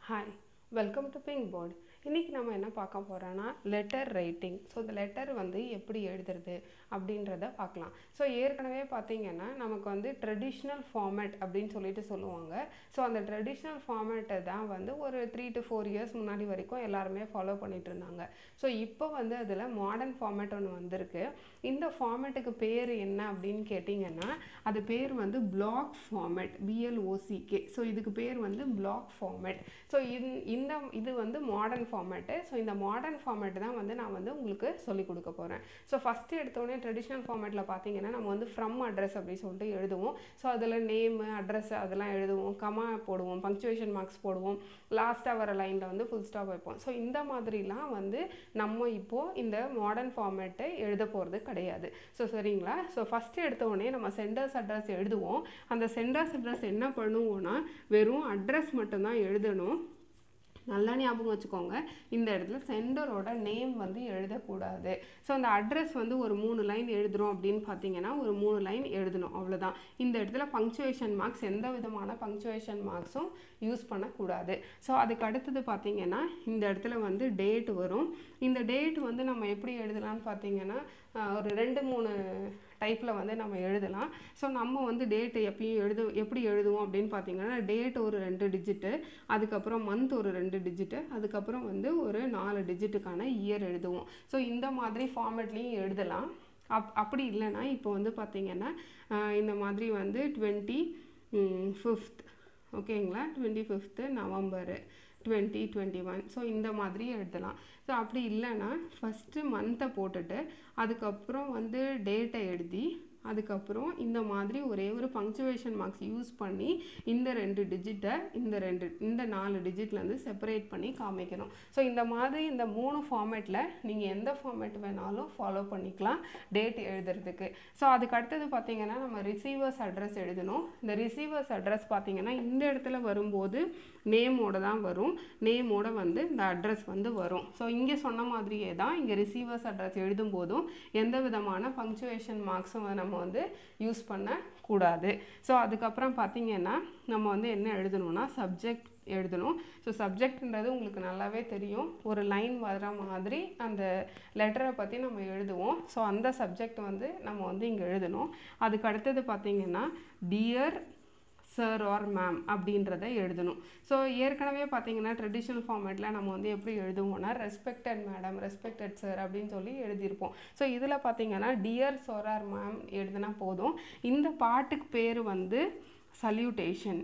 hi welcome to pink board இன்றைக்கி நம்ம என்ன பார்க்க போகிறோன்னா லெட்டர் ரைட்டிங் ஸோ இந்த லெட்டர் வந்து எப்படி எழுதுறது அப்படின்றத பார்க்கலாம் ஸோ ஏற்கனவே பார்த்தீங்கன்னா நமக்கு வந்து ட்ரெடிஷ்னல் ஃபார்மேட் அப்படின்னு சொல்லிட்டு சொல்லுவாங்க ஸோ அந்த ட்ரெடிஷ்னல் ஃபார்மேட்டை தான் வந்து ஒரு த்ரீ டு ஃபோர் இயர்ஸ் முன்னாடி வரைக்கும் எல்லாருமே ஃபாலோ பண்ணிட்டு இருந்தாங்க ஸோ இப்போ வந்து அதில் மாடர்ன் ஃபார்மேட் ஒன்று வந்திருக்கு இந்த ஃபார்மேட்டுக்கு பேர் என்ன அப்படின்னு கேட்டிங்கன்னா அது பேர் வந்து பிளாக் ஃபார்மேட் பிஎல்ஓசிகே ஸோ இதுக்கு பேர் வந்து பிளாக் ஃபார்மேட் ஸோ இந்த இது வந்து மாடர்ன் ஃபார்மேட்டு ஸோ இந்த மாடர்ன் ஃபார்மேட் தான் வந்து நான் வந்து உங்களுக்கு சொல்லிக் கொடுக்க போகிறேன் ஸோ ஃபஸ்ட்டு எடுத்தோடனே ட்ரெடிஷ்னல் ஃபார்மேட்டில் பார்த்தீங்கன்னா நம்ம வந்து ஃப்ரம் அட்ரஸ் அப்படின்னு சொல்லிட்டு எழுதுவோம் ஸோ அதில் நேமு அட்ரஸ் அதெல்லாம் எழுதுவோம் கமா போடுவோம் பங்க்சுவேஷன் மார்க்ஸ் போடுவோம் லாஸ்ட்டாக வர லைனில் வந்து ஃபுல் ஸ்டாப் வைப்போம் ஸோ இந்த மாதிரிலாம் வந்து நம்ம இப்போது இந்த மாடர்ன் ஃபார்மேட்டை எழுத போகிறது கிடையாது ஸோ சரிங்களா ஸோ ஃபஸ்ட்டு எடுத்தோடனே நம்ம சென்டர்ஸ் அட்ரஸ் எழுதுவோம் அந்த சென்டர்ஸ் அட்ரஸ் என்ன பண்ணுவோம்னா வெறும் அட்ரஸ் மட்டும்தான் எழுதணும் நல்லா ஞாபகம் வச்சுக்கோங்க இந்த இடத்துல சென்டரோட நேம் வந்து எழுதக்கூடாது ஸோ அந்த அட்ரஸ் வந்து ஒரு மூணு லைன் எழுதுகிறோம் அப்படின்னு பார்த்தீங்கன்னா ஒரு மூணு லைன் எழுதணும் அவ்வளோதான் இந்த இடத்துல பங்க்சுவேஷன் மார்க்ஸ் எந்த விதமான பங்க்சுவேஷன் மார்க்ஸும் யூஸ் பண்ணக்கூடாது ஸோ அதுக்கு அடுத்தது பார்த்தீங்கன்னா இந்த இடத்துல வந்து டேட் வரும் இந்த டேட் வந்து நம்ம எப்படி எழுதலாம்னு பார்த்தீங்கன்னா ஒரு ரெண்டு மூணு டைப்பில் வந்து நம்ம எழுதலாம் ஸோ நம்ம வந்து டேட்டு எப்பயும் எழுது எப்படி எழுதுவோம் அப்படின்னு பார்த்தீங்கன்னா டேட் ஒரு ரெண்டு டிஜிட்டு அதுக்கப்புறம் மந்த் ஒரு ரெண்டு டிஜிட்டு அதுக்கப்புறம் வந்து ஒரு நாலு டிஜிட்டுக்கான இயர் எழுதுவோம் ஸோ இந்த மாதிரி ஃபார்மேட்லேயும் எழுதலாம் அப் அப்படி இல்லைன்னா இப்போ வந்து பார்த்திங்கன்னா இந்த மாதிரி வந்து டுவெண்ட்டி ஃபிஃப்த் ஓகேங்களா twenty fifth November twenty twenty one so இந்த மாதிரி எழுதலாம் ஸோ அப்படி இல்லைன்னா ஃபஸ்ட்டு மந்த்தை போட்டுட்டு அதுக்கப்புறம் வந்து டேட்டை எழுதி அதுக்கப்புறம் இந்த மாதிரி ஒரே ஒரு பங்க்சுவேஷன் மார்க்ஸ் யூஸ் பண்ணி இந்த ரெண்டு டிஜிட்டை இந்த ரெண்டு இந்த நாலு டிஜிட்லேருந்து செப்பரேட் பண்ணி காமிக்கணும் ஸோ இந்த மாதிரி இந்த மூணு ஃபார்மேட்டில் நீங்கள் எந்த ஃபார்மேட் வேணாலும் ஃபாலோ பண்ணிக்கலாம் டேட் எழுதுறதுக்கு ஸோ அதுக்கு அடுத்தது பார்த்தீங்கன்னா நம்ம ரிசீவர்ஸ் அட்ரஸ் எழுதணும் இந்த ரிசீவர்ஸ் அட்ரஸ் பார்த்தீங்கன்னா இந்த இடத்துல வரும்போது நேமோட தான் வரும் நேமோட வந்து இந்த அட்ரஸ் வந்து வரும் ஸோ இங்கே சொன்ன மாதிரியே தான் இங்கே ரிசீவர்ஸ் அட்ரஸ் எழுதும் போதும் எந்த விதமான பங்க்சுவேஷன் மார்க்ஸும் நம்ம வந்து யூஸ் பண்ணக்கூடாது ஸோ அதுக்கப்புறம் பார்த்திங்கன்னா நம்ம வந்து என்ன எழுதணும்னா சப்ஜெக்ட் எழுதணும் ஸோ சப்ஜெக்ட்ன்றது உங்களுக்கு நல்லாவே தெரியும் ஒரு லைன் வர மாதிரி அந்த லெட்டரை பற்றி நம்ம எழுதுவோம் ஸோ அந்த சப்ஜெக்ட் வந்து நம்ம வந்து இங்கே எழுதணும் அதுக்கு அடுத்தது பார்த்திங்கன்னா டியர் சார் ஆர் மேம் அப்படின்றத எழுதணும் ஸோ ஏற்கனவே பார்த்தீங்கன்னா ட்ரெடிஷ்னல் ஃபார்மேட்டில் நம்ம வந்து எப்படி எழுதுவோம்னா ரெஸ்பெக்டட் மேடம் ரெஸ்பெக்டட் சார் அப்படின்னு சொல்லி எழுதியிருப்போம் ஸோ இதில் பார்த்தீங்கன்னா டியர் சார் ஆர் மேம் எழுதினா போதும் இந்த பாட்டுக்கு பேர் வந்து சல்யூட்டேஷன்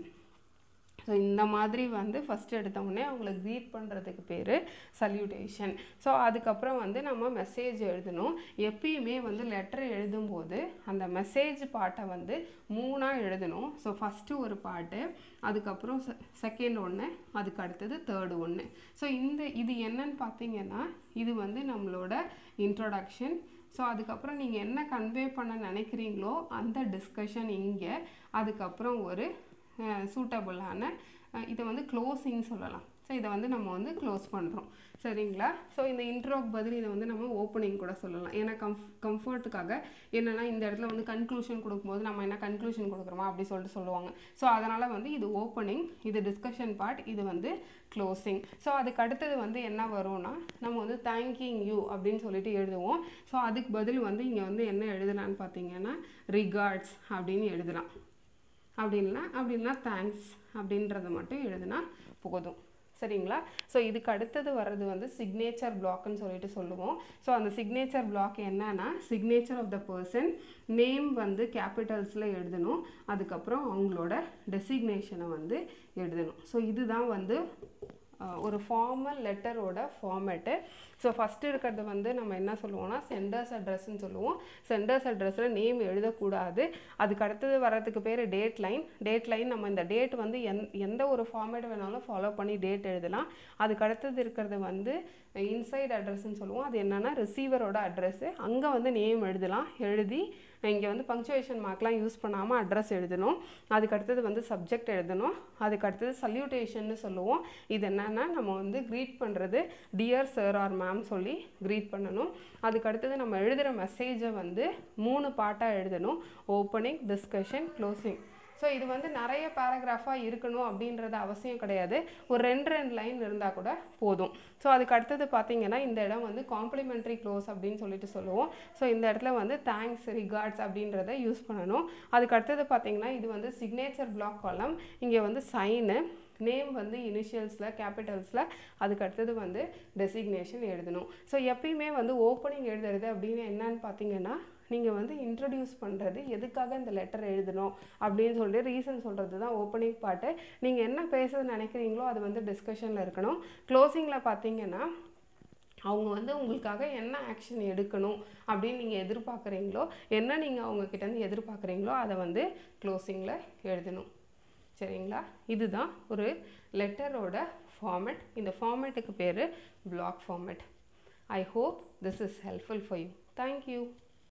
ஸோ இந்த மாதிரி வந்து ஃபஸ்ட்டு எடுத்தோடனே அவங்கள க்ரீட் பண்ணுறதுக்கு பேர் சல்யூட்டேஷன் ஸோ அதுக்கப்புறம் வந்து நம்ம மெசேஜ் எழுதணும் எப்பயுமே வந்து லெட்டர் எழுதும்போது அந்த மெசேஜ் பாட்டை வந்து மூணாக எழுதணும் ஸோ ஃபஸ்ட்டு ஒரு பாட்டு அதுக்கப்புறம் செகண்ட் ஒன்று அதுக்கு அடுத்தது தேர்டு ஒன்று ஸோ இந்த இது என்னன்னு பார்த்தீங்கன்னா இது வந்து நம்மளோட இன்ட்ரொடக்ஷன் ஸோ அதுக்கப்புறம் நீங்கள் என்ன கன்வே பண்ண நினைக்கிறீங்களோ அந்த டிஸ்கஷன் இங்கே அதுக்கப்புறம் ஒரு சூட்டபுளான இதை வந்து க்ளோஸிங் சொல்லலாம் ஸோ இதை வந்து நம்ம வந்து க்ளோஸ் பண்ணுறோம் சரிங்களா ஸோ இந்த இன்ட்ரோக்கு பதில் இதை வந்து நம்ம ஓப்பனிங் கூட சொல்லலாம் ஏன்னா கம்ஃப் கம்ஃபர்ட்டுக்காக என்னென்னா இந்த இடத்துல வந்து கன்க்ளூஷன் கொடுக்கும்போது நம்ம என்ன கன்க்ளூஷன் கொடுக்குறோமா அப்படி சொல்லிட்டு சொல்லுவாங்க ஸோ அதனால் வந்து இது ஓப்பனிங் இது டிஸ்கஷன் பார்ட் இது வந்து க்ளோசிங் ஸோ அதுக்கு அடுத்தது வந்து என்ன வரும்னா நம்ம வந்து தேங்கிங் யூ அப்படின்னு சொல்லிட்டு எழுதுவோம் ஸோ அதுக்கு பதில் வந்து இங்கே வந்து என்ன எழுதலான்னு பார்த்தீங்கன்னா ரிகார்ட்ஸ் அப்படின்னு எழுதலாம் அப்படி இல்லைனா அப்படின்னா தேங்க்ஸ் அப்படின்றத மட்டும் எழுதுனா போதும் சரிங்களா ஸோ இதுக்கு அடுத்தது வர்றது வந்து சிக்னேச்சர் பிளாக்னு சொல்லிட்டு சொல்லுவோம் ஸோ அந்த சிக்னேச்சர் பிளாக் என்னன்னா signature of the person name வந்து கேபிட்டல்ஸில் எழுதணும் அதுக்கப்புறம் அவங்களோட டெசிக்னேஷனை வந்து எழுதணும் ஸோ இதுதான் வந்து ஒரு ஃபார்மல் லெட்டரோட ஃபார்மேட்டு ஸோ ஃபஸ்ட்டு இருக்கிறது வந்து நம்ம என்ன சொல்லுவோம்னா சென்டர்ஸ் அட்ரஸ்ன்னு சொல்லுவோம் சென்டர்ஸ் அட்ரஸில் நேம் எழுதக்கூடாது அதுக்கு அடுத்தது வர்றதுக்கு பேர் டேட் லைன் டேட் லைன் நம்ம இந்த டேட் வந்து எந் எந்த ஒரு ஃபார்மேட் வேணாலும் ஃபாலோ பண்ணி டேட் எழுதலாம் அதுக்கு அடுத்தது இருக்கிறது வந்து இன்சைட் அட்ரஸ்ன்னு சொல்லுவோம் அது என்னென்னா ரிசீவரோட அட்ரஸ்ஸு அங்கே வந்து நேம் எழுதலாம் எழுதி இங்கே வந்து பங்க்சுவேஷன் மார்க்லாம் யூஸ் பண்ணாமல் அட்ரஸ் எழுதணும் அதுக்கு அடுத்தது வந்து சப்ஜெக்ட் எழுதணும் அதுக்கு அடுத்தது சல்யூட்டேஷன்னு சொல்லுவோம் இது என்னென்னா நம்ம வந்து க்ரீட் பண்ணுறது டியர் சார் ஆர் மேம் சொல்லி க்ரீட் பண்ணணும் அதுக்கு அடுத்தது நம்ம எழுதுகிற மெசேஜை வந்து மூணு பாட்டாக எழுதணும் ஓப்பனிங் டிஸ்கஷன் க்ளோசிங் ஸோ இது வந்து நிறைய பேராகிராஃபாக இருக்கணும் அப்படின்றது அவசியம் கிடையாது ஒரு ரெண்டு ரெண்டு லைன் இருந்தால் கூட போதும் ஸோ அதுக்கு அடுத்தது பார்த்தீங்கன்னா இந்த இடம் வந்து காம்ப்ளிமெண்ட்ரி க்ளோஸ் அப்படின்னு சொல்லிட்டு சொல்லுவோம் ஸோ இந்த இடத்துல வந்து தேங்க்ஸ் ரிகார்ட்ஸ் அப்படின்றத யூஸ் பண்ணணும் அதுக்கு அடுத்தது பார்த்தீங்கன்னா இது வந்து சிக்னேச்சர் பிளாக் காலம் இங்கே வந்து சைனு நேம் வந்து இனிஷியல்ஸில் கேபிட்டல்ஸில் அதுக்கு அடுத்தது வந்து டெசிக்னேஷன் எழுதணும் ஸோ எப்பயுமே வந்து ஓப்பனிங் எழுதுறது அப்படின்னு என்னன்னு பார்த்தீங்கன்னா நீங்கள் வந்து இன்ட்ரடியூஸ் பண்ணுறது எதுக்காக இந்த லெட்டர் எழுதணும் அப்படின்னு சொல்லிட்டு ரீசன் சொல்கிறது தான் ஓப்பனிங் பாட்டு நீங்கள் என்ன பேசுறது நினைக்கிறீங்களோ அது வந்து டிஸ்கஷனில் இருக்கணும் க்ளோசிங்கில் பார்த்தீங்கன்னா அவங்க வந்து உங்களுக்காக என்ன ஆக்ஷன் எடுக்கணும் அப்படின்னு நீங்கள் எதிர்பார்க்குறீங்களோ என்ன நீங்கள் அவங்கக்கிட்டேருந்து எதிர்பார்க்குறீங்களோ அதை வந்து க்ளோசிங்கில் எழுதணும் சரிங்களா இதுதான் ஒரு லெட்டரோட ஃபார்மேட் இந்த ஃபார்மேட்டுக்கு பேர் block format I hope this is helpful for you thank you